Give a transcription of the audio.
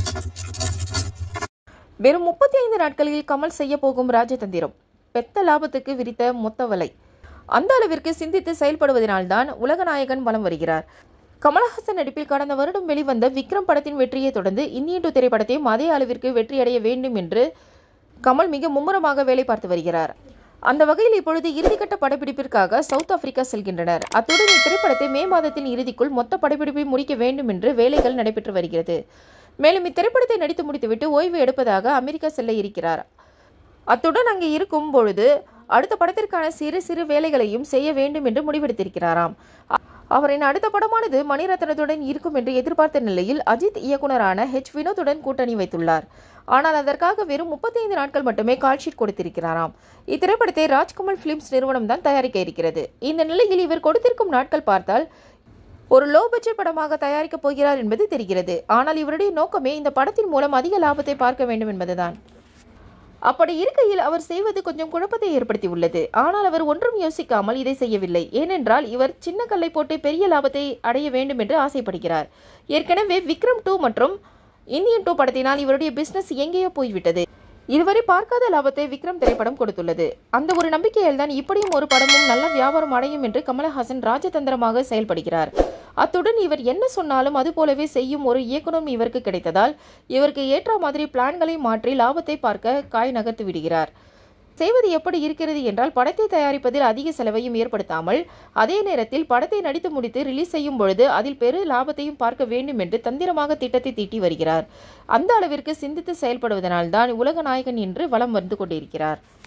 வெறும் முப்பத்தி ஐந்து நாட்களில் கமல் செய்ய போகும் ராஜதந்திரம் பெத்த லாபத்துக்கு விரித்த மொத்த வலை அந்த அளவிற்கு சிந்தித்து செயல்படுவதனால்தான் உலகநாயகன் வலம் வருகிறார் கமலஹாசன் நடிப்பில் கடந்த வருடம் வெளிவந்த விக்ரம் படத்தின் வெற்றியை தொடர்ந்து இந்தியன் டூ திரைப்படத்தையும் அதே அளவிற்கு வெற்றியடைய வேண்டும் என்று கமல் மிக மும்முரமாக வேலை பார்த்து வருகிறார் அந்த வகையில் இப்பொழுது இறுதிக்கட்ட படப்பிடிப்பிற்காக சவுத் ஆப்பிரிக்கா செல்கின்றனர் அத்துடன் இத்திரைப்படத்தை மே மாதத்தின் இறுதிக்குள் மொத்த படப்பிடிப்பை முடிக்க வேண்டும் என்று வேலைகள் நடைபெற்று வருகிறது மேலும் இத்திரைப்படத்தை நடித்து முடித்துவிட்டு ஓய்வு எடுப்பதாக அமெரிக்கா செல்ல இருக்கிறார் அத்துடன் அங்கே இருக்கும் பொழுது அடுத்த படத்திற்கான சிறு சிறு வேலைகளையும் செய்ய வேண்டும் என்று முடிவெடுத்திருக்கிறாராம் அ- அவரின் அடுத்த படமானது மணிரத்னத்துடன் இருக்கும் என்று எதிர்பார்த்த நிலையில் அஜித் இயக்குனரான ஹெச் வினோத்துடன் கூட்டணி வைத்துள்ளார் ஆனால் அதற்காக வெறும் 35 நாட்கள் மட்டுமே கால்ஷீட் கொடுத்திருக்கிறாராம் இத்திரைப்படத்தை ராஜ்கமல் பிலிம்ஸ் நிறுவனம் தான் தயாரிக்க இருக்கிறது இந்த நிலையில் இவர் கொடுத்திருக்கும் நாட்கள் பார்த்தால் ஒரு லோ பட்ஜெட் படமாக தயாரிக்கப் போகிறார் என்பது தெரிகிறது ஆனால் இவருடைய நோக்கமே இந்த படத்தின் மூலம் அதிக லாபத்தை பார்க்க வேண்டும் என்பதுதான் அப்படி இருக்கையில் அவர் செய்வது கொஞ்சம் குழப்பத்தை ஏற்படுத்தி உள்ளது ஆனால் அவர் ஒன்றும் யோசிக்காமல் இதை செய்யவில்லை ஏனென்றால் இவர் சின்ன கல்லை போட்டு பெரிய லாபத்தை அடைய வேண்டும் என்று ஆசைப்படுகிறார் ஏற்கனவே விக்ரம் டூ மற்றும் இந்தியன் டூ படத்தினால் இவருடைய பிசினஸ் எங்கேயோ போய்விட்டது இதுவரை பார்க்காத லாபத்தை விக்ரம் திரைப்படம் கொடுத்துள்ளது அந்த ஒரு நம்பிக்கையில் தான் இப்படியும் ஒரு படமும் நல்ல வியாபாரம் அடையும் என்று கமலஹாசன் ராஜதந்திரமாக செயல்படுகிறார் அத்துடன் இவர் என்ன சொன்னாலும் அது போலவே செய்யும் ஒரு இயக்குனர் இவருக்கு கிடைத்ததால் இவருக்கு ஏற்ற மாதிரி பிளான்களை மாற்றி லாபத்தை பார்க்க காய் நகர்த்து விடுகிறார் செய்வது எப்படி இருக்கிறது என்றால் படத்தை தயாரிப்பதில் அதிக செலவையும் ஏற்படுத்தாமல் அதே நேரத்தில் படத்தை நடித்து முடித்து ரிலீஸ் செய்யும் பொழுது அதில் பெரு லாபத்தையும் பார்க்க வேண்டும் என்று தந்திரமாக திட்டத்தை தீட்டி வருகிறார் அந்த அளவிற்கு சிந்தித்து செயல்படுவதனால்தான் உலக நாயகன் என்று வலம் வந்து கொண்டிருக்கிறார்